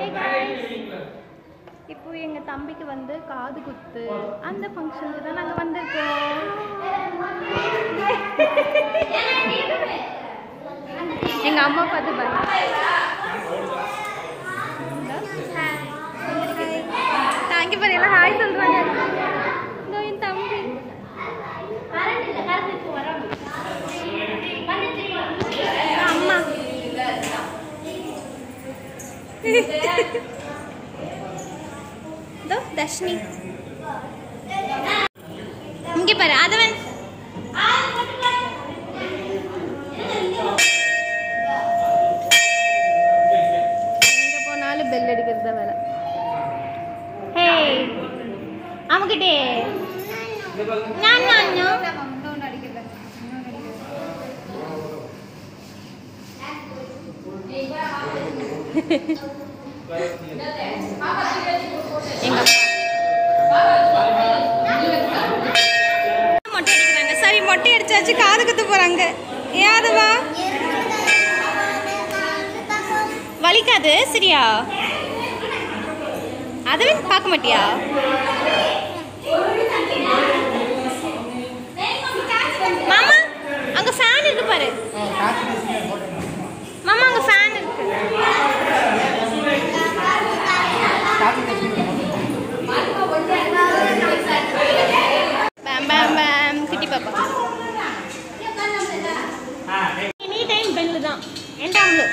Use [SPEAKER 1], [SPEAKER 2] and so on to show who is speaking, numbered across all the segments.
[SPEAKER 1] Hey guys. இப்போ எங்க தம்பிக்கு வந்து காது குத்து அந்த ஃபங்க்ஷனுக்கு தான் நாங்க வந்திருக்கோம் எங்க அம்மா பார்த்து பாய் தேங்க்யூ பாரு எல்லாம் ஹாய் சொல்றாங்க இதோ என் தம்பி அம்மா இதோ தர்ஷினி இங்கே பாரு அதவன் எங்க போனாலும் பெல் அடிக்கிறது தான் வேலை ஹே அவங்கிட்டே நான் நான் எங்க மொட்டை அடிக்கிறாங்க சரி மொட்டை அடிச்சாச்சு காது குத்து போறாங்க ஏதுவா வலிக்காது சரியா அதுவே பார்க்க மாட்டியா மாமா அங்க ஃபேன் இருக்கு பாரு மாமா அங்க ஃபேன் இருக்கு பேம் பேம் பேம் குட்டி பாப்பா எனி டைம் பெல்லு தான் எண்டாம்லு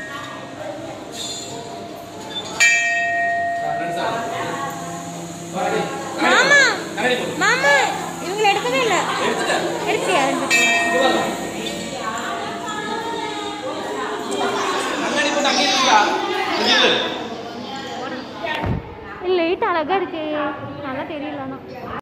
[SPEAKER 1] மாமா மாமா இவங்களை எடுக்கவே இல்லை எடுத்தியா இல்லை லைட் அழகா இருக்கு நல்லா தெரியல ஆனா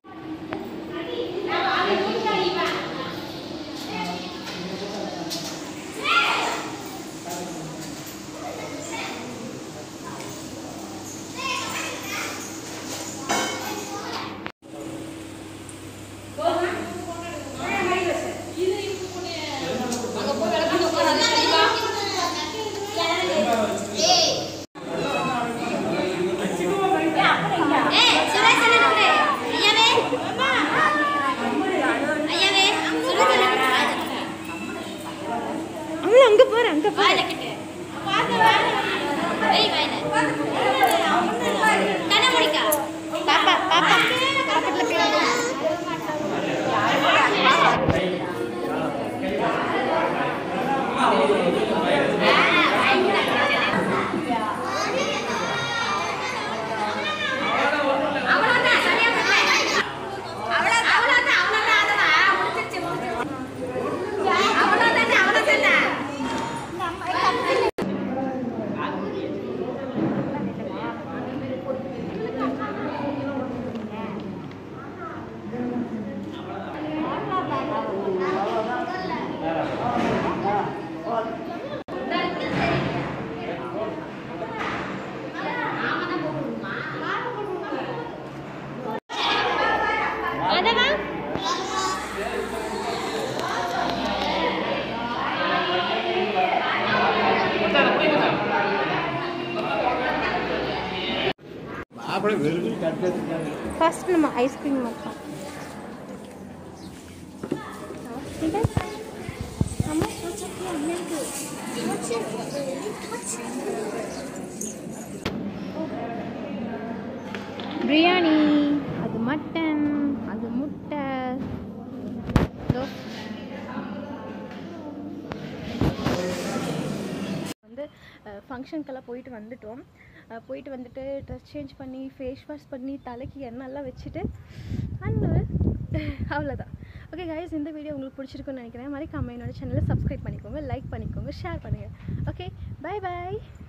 [SPEAKER 1] அவ்வளோ அங்க பாரு அங்க பாரு பாப்பா பாப்பா பக்கத்துல போய் அதவா
[SPEAKER 2] આપણે વેલકમ કાઢતા
[SPEAKER 1] ஃபர்ஸ்ட் நம்ம ஐஸ்கிரீம் வைப்போம் ठीक है அம்மா பிரியாணி அது மட்டன் அது முட்டை இதோ. வந்து ஃபங்க்ஷனுக்கெல்லாம் போயிட்டு வந்துட்டோம் அஹ் போயிட்டு வந்துட்டு ட்ரெஸ் சேஞ்ச் பண்ணி ஃபேஸ் வாஷ் பண்ணி தலைக்கு எண்ணெய்லாம் வச்சுட்டு அண்ட் அவ்வளோதான் ஓகே கைஸ் இந்த வீடியோ உங்களுக்கு பிடிச்சிருக்குன்னு நினைக்கிறேன் மறக்காம என்னோட சேனலை சப்ஸ்கிரைப் பண்ணிக்கோங்க லைக் பண்ணிக்கோங்க ஷேர் பண்ணுங்கள் ஓகே பை பை